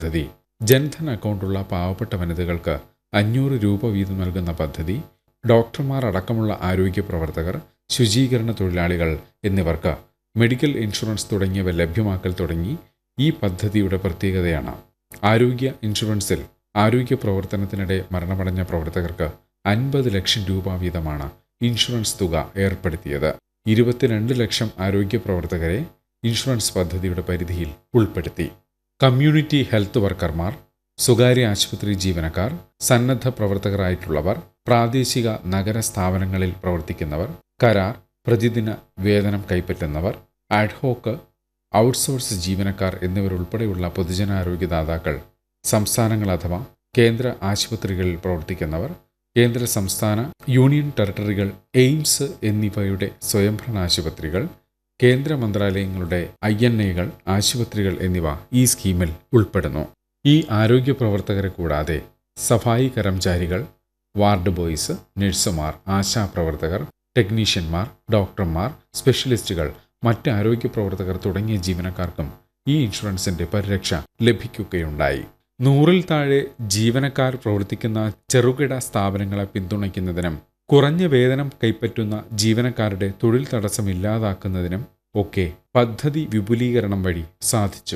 പദ്ധതി ജൻധൻ അക്കൗണ്ടുള്ള പാവപ്പെട്ട വനിതകൾക്ക് അഞ്ഞൂറ് രൂപ വീതം നൽകുന്ന പദ്ധതി ഡോക്ടർമാർ അടക്കമുള്ള ആരോഗ്യ പ്രവർത്തകർ ശുചീകരണ തൊഴിലാളികൾ എന്നിവർക്ക് മെഡിക്കൽ ഇൻഷുറൻസ് തുടങ്ങിയവ ലഭ്യമാക്കൽ തുടങ്ങി ഈ പദ്ധതിയുടെ പ്രത്യേകതയാണ് ആരോഗ്യ ഇൻഷുറൻസിൽ ആരോഗ്യ പ്രവർത്തനത്തിനിടെ മരണമടഞ്ഞ പ്രവർത്തകർക്ക് അൻപത് ലക്ഷം രൂപ വീതമാണ് ഇൻഷുറൻസ് തുക ഏർപ്പെടുത്തിയത് ഇരുപത്തിരണ്ട് ലക്ഷം ആരോഗ്യ പ്രവർത്തകരെ ഇൻഷുറൻസ് പദ്ധതിയുടെ പരിധിയിൽ ഉൾപ്പെടുത്തി കമ്മ്യൂണിറ്റി ഹെൽത്ത് വർക്കർമാർ സ്വകാര്യ ആശുപത്രി ജീവനക്കാർ സന്നദ്ധ പ്രവർത്തകരായിട്ടുള്ളവർ പ്രാദേശിക നഗര സ്ഥാപനങ്ങളിൽ പ്രവർത്തിക്കുന്നവർ കരാർ പ്രതിദിന വേതനം കൈപ്പറ്റുന്നവർ ആഡ്ഹോക്ക് ഔട്ട്സോഴ്സ് ജീവനക്കാർ എന്നിവരുൾപ്പെടെയുള്ള പൊതുജനാരോഗ്യദാതാക്കൾ സംസ്ഥാനങ്ങൾ അഥവാ കേന്ദ്ര ആശുപത്രികളിൽ പ്രവർത്തിക്കുന്നവർ കേന്ദ്ര സംസ്ഥാന യൂണിയൻ ടെറിട്ടറികൾ എയിംസ് എന്നിവയുടെ സ്വയംഭരണ ആശുപത്രികൾ കേന്ദ്ര മന്ത്രാലയങ്ങളുടെ ഐ എൻ എകൾ ആശുപത്രികൾ എന്നിവ ഈ സ്കീമിൽ ഉൾപ്പെടുന്നു ഈ ആരോഗ്യ പ്രവർത്തകരെ കൂടാതെ സഫായി കർമ്മചാരികൾ വാർഡ് ബോയ്സ് നഴ്സുമാർ ആശാപ്രവർത്തകർ ടെക്നീഷ്യന്മാർ ഡോക്ടർമാർ സ്പെഷ്യലിസ്റ്റുകൾ മറ്റ് ആരോഗ്യ പ്രവർത്തകർ തുടങ്ങിയ ജീവനക്കാർക്കും ഈ ഇൻഷുറൻസിന്റെ പരിരക്ഷ ലഭിക്കുകയുണ്ടായി നൂറിൽ താഴെ ജീവനക്കാർ പ്രവർത്തിക്കുന്ന ചെറുകിട സ്ഥാപനങ്ങളെ പിന്തുണയ്ക്കുന്നതിനും കുറഞ്ഞ വേതനം കൈപ്പറ്റുന്ന ജീവനക്കാരുടെ തൊഴിൽ തടസ്സം ഇല്ലാതാക്കുന്നതിനും ഒക്കെ പദ്ധതി വിപുലീകരണം വഴി സാധിച്ചു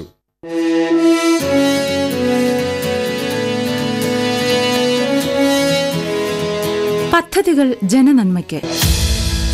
പദ്ധതികൾ ജനനന്മയ്ക്ക്